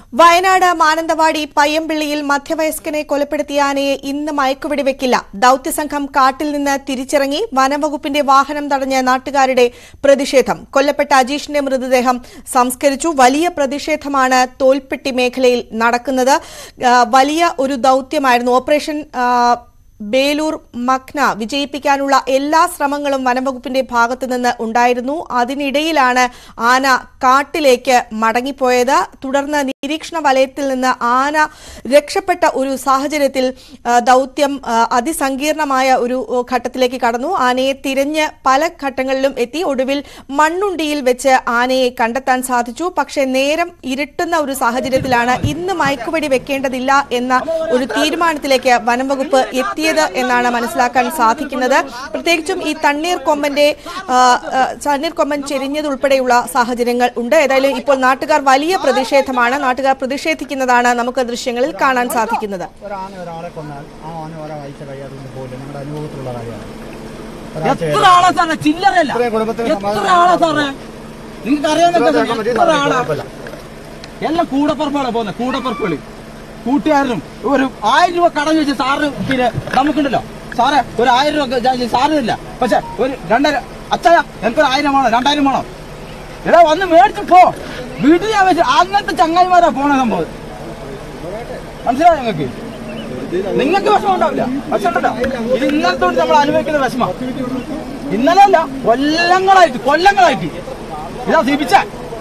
വയനാട് മാനന്തവാടി പയ്യമ്പിള്ളിയിൽ മധ്യവയസ്കനെ കൊലപ്പെടുത്തിയ ആനയെ ഇന്ന് മയക്കുവെടിവെക്കില്ല ദൌത്യസംഘം കാട്ടിൽ നിന്ന് തിരിച്ചിറങ്ങി വനംവകുപ്പിന്റെ വാഹനം തടഞ്ഞ നാട്ടുകാരുടെ പ്രതിഷേധം കൊല്ലപ്പെട്ട അജീഷിന്റെ മൃതദേഹം സംസ്കരിച്ചു വലിയ പ്രതിഷേധമാണ് തോൽപ്പെട്ടി മേഖലയിൽ നടക്കുന്നത് ആ, വലിയ ഒരു ദൌത്യമായിരുന്നു ഓപ്പറേഷൻ ആ, ബേലൂർ മഖ്ന വിജയിപ്പിക്കാനുള്ള എല്ലാ ശ്രമങ്ങളും വനംവകുപ്പിന്റെ ഭാഗത്തു നിന്ന് ഉണ്ടായിരുന്നു അതിനിടയിലാണ് ആന കാട്ടിലേക്ക് മടങ്ങിപ്പോയത് തുടർന്ന് നിരീക്ഷണ വലയത്തിൽ നിന്ന് ആന രക്ഷപ്പെട്ട ഒരു സാഹചര്യത്തിൽ ആ, ദൗത്യം ആ, അതിസങ്കീർണമായ ഒരു ഓ, ഘട്ടത്തിലേക്ക് കടന്നു ആനയെ തിരഞ്ഞ് പല ഘട്ടങ്ങളിലും എത്തി ഒടുവിൽ മണ്ണുണ്ടിയിൽ വെച്ച് ആനയെ കണ്ടെത്താൻ സാധിച്ചു പക്ഷേ നേരം ഇരുട്ടുന്ന ഒരു സാഹചര്യത്തിലാണ് ഇന്ന് മയക്കുവെടി വെക്കേണ്ടതില്ല എന്ന ഒരു തീരുമാനത്തിലേക്ക് വനംവകുപ്പ് എത്തിയത് എന്നാണ് മനസ്സിലാക്കാൻ സാധിക്കുന്നത് പ്രത്യേകിച്ചും ഈ തണ്ണീർ കൊമ്പന്റെ ആ, ആ, തണ്ണീർ കൊമ്പൻ ചെരിഞ്ഞതുൾപ്പെടെയുള്ള സാഹചര്യങ്ങൾ ഉണ്ട് ഏതായാലും ഇപ്പോൾ നാട്ടുകാർ വലിയ പ്രതിഷേധമാണ് നാട്ടുകാർ പ്രതിഷേധിക്കുന്നതാണ് നമുക്ക് ദൃശ്യങ്ങളിൽ കാണാൻ സാധിക്കുന്നത് ഒരാന ഒരാളെ കൊന്നാൽ ആ ആന ഒരാൾ അയച്ച കഴിയാതെ പോലെ നിങ്ങളുടെ അനുഭവത്തിലുള്ള കാര്യമാണ് എത്ര ആളാ സാറേ ചില്ലറല്ല ഇത്രയും കുടുംബത്തിന് എത്ര ആളാ സാറേ നിങ്ങൾക്ക് അറിയാവുന്ന എത്ര ആളാ എല്ലാം കൂടപ്പറപ്പുകളാ പോകുന്നത് കൂടപ്പറപ്പുകൾ കൂട്ടുകാരനും ഒരു ആയിരം രൂപ കടം ചോദിച്ച സാറ് പിന്നെ നമുക്കുണ്ടല്ലോ സാറേ ഒരു ആയിരം രൂപ ചോദിച്ചാൽ സാറ് ഇല്ല പക്ഷെ ഒരു രണ്ടായിരം അച്ഛാ എനിക്കൊരു ആയിരം വേണോ രണ്ടായിരം വേണോ എടാ വന്ന് മേടിച്ച് പോ വീട്ടിൽ ഞാൻ വെച്ച് അങ്ങനത്തെ ചങ്ങായിമാരാ പോണ സംഭവം മനസ്സിലായോ നിങ്ങൾക്ക് നിങ്ങൾക്ക് വിഷമം ഉണ്ടാവില്ല പക്ഷെ ഉണ്ടല്ലോ ഇത് ഇന്നലത്തെ കൊണ്ട് നമ്മൾ അനുഭവിക്കുന്ന വിഷമം ഇന്നലെ അല്ല കൊല്ലങ്ങളായിട്ട് കൊല്ലങ്ങളായിട്ട് ഇതാ ദീപിച്ച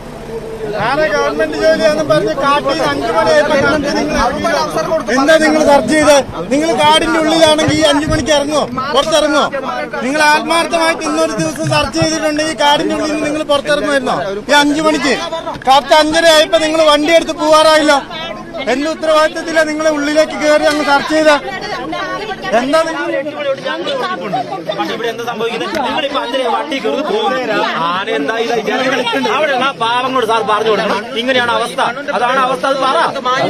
നാളെ ഗവൺമെന്റ് ജോലിയാണെന്ന് പറഞ്ഞ് കാട്ടിൽ അഞ്ചു മണിയായപ്പോ കാട്ടി നിങ്ങൾ എന്താ നിങ്ങൾ സെർച്ച് ചെയ്ത് നിങ്ങൾ കാടിന്റെ ഉള്ളിലാണെങ്കിൽ ഈ അഞ്ചു മണിക്ക് ഇറങ്ങോ പുറത്തിറങ്ങോ നിങ്ങൾ ആത്മാർത്ഥമായിട്ട് ഇന്നൊരു ദിവസം സെർച്ച് ചെയ്തിട്ടുണ്ടെങ്കിൽ കാടിന്റെ ഉള്ളിൽ നിന്ന് നിങ്ങൾ പുറത്തിറങ്ങുമായിരുന്നോ ഈ അഞ്ചു മണിക്ക് കറക്റ്റ് അഞ്ചര ആയപ്പോ നിങ്ങൾ വണ്ടി എടുത്ത് പോവാറായില്ലോ എന്റെ ഉത്തരവാദിത്തത്തില നിങ്ങളെ ഉള്ളിലേക്ക് കയറി അങ്ങ് സെർച്ച് ചെയ്ത എന്താ നിങ്ങൾ പക്ഷെ ഇവിടെ എന്താ സംഭവിക്കുന്നത് നിങ്ങളിപ്പോ അതിലെ വണ്ടി കയറി പോകുന്നേരാ ആന എന്താ ഇതാ ജനങ്ങൾ അവിടെയുള്ള ആ പാവങ്ങളോട് സാർ പറഞ്ഞു കൊടുക്കണം ഇങ്ങനെയാണ് അവസ്ഥ അതാണ് അവസ്ഥ അത് പറ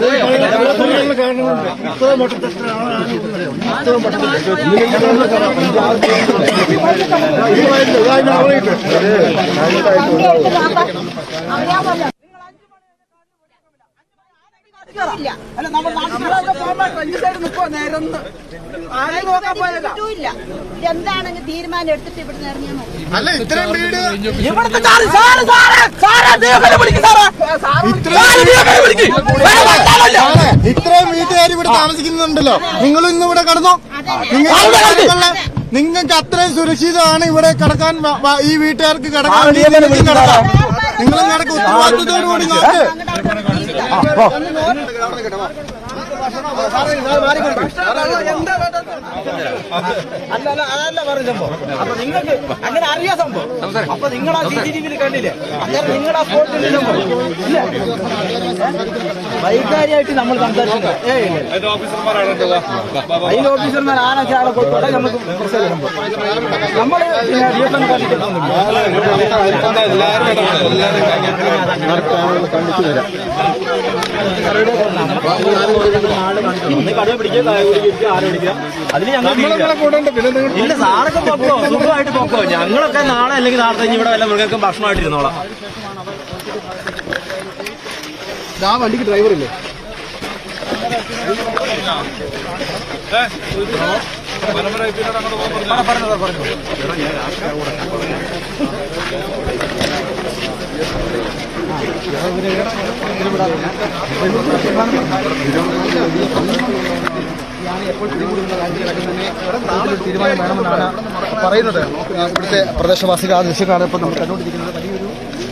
അല്ല നമ്മൾ നാട്ടിലൊക്കെ പോകുമ്പോ രണ്ട് സൈഡ് നിൽക്കുവാ നേരൊന്ന് ആരെയും നോക്കാൻ പോയതല്ല ഇല്ല എന്താണെങ്കിൽ തീരുമാനം എടുത്തിട്ട് ഇവിടുന്ന് ഇറങ്ങിയാൽ മതി അല്ല ഇത്രയും വീട് ഇവിടുത്തെ സാറ് സാറ് സാറ് സാറ് ദൈവമേ വിളിക്ക് സാറ് സാറ് ദൈവമേ വിളിക്ക് വേറെ വർത്താനമില്ല. ഇത്രയും വീട്ടുകാർ ഇവിടെ താമസിക്കുന്നുണ്ടല്ലോ നിങ്ങൾ ഇന്ന് ഇവിടെ കിടന്നോ നിങ്ങൾ നിങ്ങൾക്ക് അത്രയും സുരക്ഷിതമാണ് ഇവിടെ കിടക്കാൻ വ- വ- ഈ വീട്ടുകാർക്ക് കിടക്കാൻ വേണ്ടി നിങ്ങൾക്ക് കിടക്കാം നിങ്ങൾ കിടക്കും ഉത്തരവാദിത്തത്തോടു കൂടി നോക്ക് അല്ല അല്ല അതല്ല പറഞ്ഞ സംഭവം അപ്പൊ നിങ്ങൾക്ക് അങ്ങനെ അറിയാ സംഭവം അപ്പൊ നിങ്ങൾ ആ സി സി ടി വിയിൽ കണ്ടില്ലേ അങ്ങനെ നിങ്ങളുടെ ആ സ്പോട്ടിൽ സംഭവം ഇല്ല വൈകാരിയായിട്ട് നമ്മൾ സംസാരിച്ചില്ല ഏയ് ഇല്ല. അതിന്റെ ഓഫീസർമാർ ആരൊക്കെ ആളെ കൊടുത്തോടെ നമുക്ക് പ്രശ്നമില്ല സംഭവം നമ്മൾ പിന്നെ ഡി എഫ് എം ഒന്ന് കടുവ പിടിക്കുക കായ പിടിക്കുക ആന പിടിക്കുക അതിന് ഞങ്ങൾ ഇല്ല സാറൊക്കെ പൊക്കോ സുഖമായിട്ട് പൊക്കോ ഞങ്ങളൊക്കെ നാളെ അല്ലെങ്കിൽ നാളെ കഴിഞ്ഞ് ഇവിടെ വല്ല മൃഗക്കും ഭക്ഷണമായിട്ട് ഇരുന്നോളാം ആ വണ്ടിക്ക് ഡ്രൈവറില്ലേ തീരുമാനം വേണമെന്നാണ് പറയുന്നത് ഇവിടുത്തെ പ്രദേശവാസികൾ ആ ദൃശ്യങ്ങളാണ് ഇപ്പൊ നമ്മൾ കണ്ടുകൊണ്ടിരിക്കുന്നത് വലിയൊരു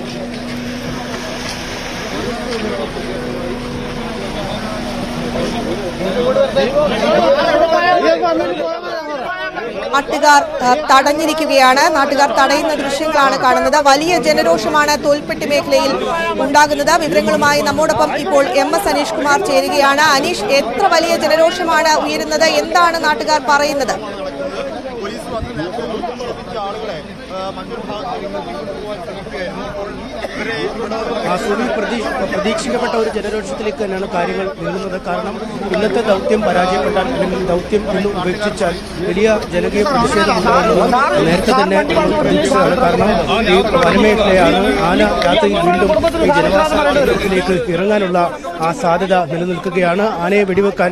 നാട്ടുകാർ ആ, തടഞ്ഞിരിക്കുകയാണ് നാട്ടുകാർ തടയുന്ന ദൃശ്യങ്ങളാണ് കാണുന്നത് വലിയ ജനരോഷമാണ് തോൽപ്പെട്ടി മേഖലയിൽ ഉണ്ടാകുന്നത് വിവരങ്ങളുമായി നമ്മോടൊപ്പം ഇപ്പോൾ എം എസ് അനീഷ് കുമാർ ചേരുകയാണ് അനീഷ് എത്ര വലിയ ജനരോഷമാണ് ഉയരുന്നത് എന്താണ് നാട്ടുകാർ പറയുന്നത് പോലീസ് വന്ന് ആളുകളെ മറ്റൊരു ഭാഗത്ത് നിന്ന് വീണ്ടും പോകാൻ ശ്രമിക്കുകയായിരുന്നു ഇവരെ ആസൂരി പ്രതീ പ്രതീക്ഷിക്കപ്പെട്ട ഒരു ജനരോഷത്തിലേക്ക് തന്നെയാണ് കാര്യങ്ങൾ നീങ്ങുന്നത് കാരണം ഇന്നത്തെ ദൗത്യം പരാജയപ്പെട്ടാൽ അല്ലെങ്കിൽ ദൗത്യം ഇന്ന് ഉപേക്ഷിച്ചാൽ വലിയ ജനകീയ പ്രതിഷേധം ഉണ്ടാകുമെന്ന് നേരത്തെ തന്നെ നമ്മൾ പ്രതീക്ഷിച്ചതാണ് കാരണം ഈ വനമേഖലയാണ് ആന രാത്രി വീണ്ടും ഈ ജനവാസ കേന്ദ്രത്തിലേക്ക് ഇറങ്ങാനുള്ള ആ സാധ്യത നിലനിൽക്കുകയാണ് ആനയെ വെടിവെക്കാൻ